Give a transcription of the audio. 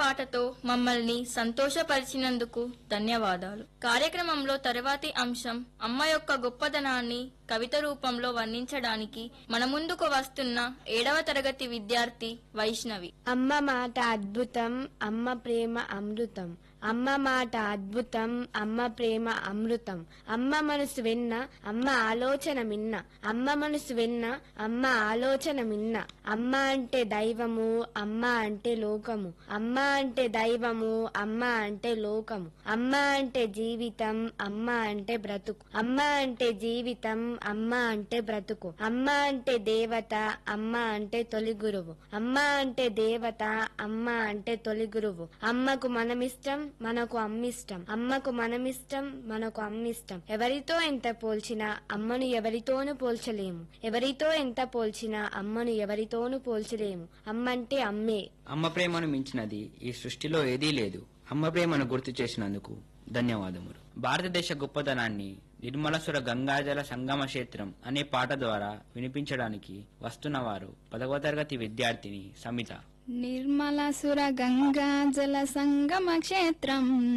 పాటతో మమ్మల్ని సంతోషపరిచినందుకు ధన్యవాదాలు కార్యక్రమంలో తరువాతి అంశం అమ్మ యొక్క గొప్పదనాన్ని కవిత రూపంలో వర్ణించడానికి మన ముందుకు వస్తున్న ఏడవ తరగతి విద్యార్థి వైష్ణవి అమ్మ మాట అద్భుతం అమ్మ ప్రేమ అమృతం అమ్మ మాట అద్భుతం అమ్మ ప్రేమ అమృతం అమ్మ మనసు విన్న అమ్మ ఆలోచన మిన్న అమ్మ మనసు విన్న అమ్మ ఆలోచన మిన్న అమ్మ అంటే దైవము అమ్మ అంటే లోకము అమ్మ అంటే దైవము అమ్మ అంటే లోకము అమ్మ అంటే జీవితం అమ్మ అంటే బ్రతుకు అమ్మ అంటే జీవితం అమ్మ అంటే బ్రతుకు అమ్మ అంటే దేవత అమ్మ అంటే తొలి గురువు అమ్మ అంటే దేవత అమ్మ అంటే తొలి గురువు అమ్మకు మనమిష్టం మనకు అమ్మిష్టం అమ్మకు మనమిష్టం మనకు అమ్మిష్టం ఎవరితో ఎంత పోల్చినా అమ్మను ఎవరితోనూ పోల్చలేము ఎవరితో ఎంత పోల్చినా అమ్మను ఎవరితోనూ పోల్చలేము అమ్మంటే అమ్మే అమ్మ ప్రేమను మించినది ఈ సృష్టిలో ఏదీ లేదు అమ్మ ప్రేమను గుర్తు చేసినందుకు ధన్యవాదములు భారతదేశ గొప్పతనాన్ని నిర్మలసుర గంగాజల సంగమ క్షేత్రం అనే పాట ద్వారా వినిపించడానికి వస్తున్నవారు పదవ తరగతి విద్యార్థిని సమిత నిర్మల సుర గంగా జల సంగమ క్షేత్రం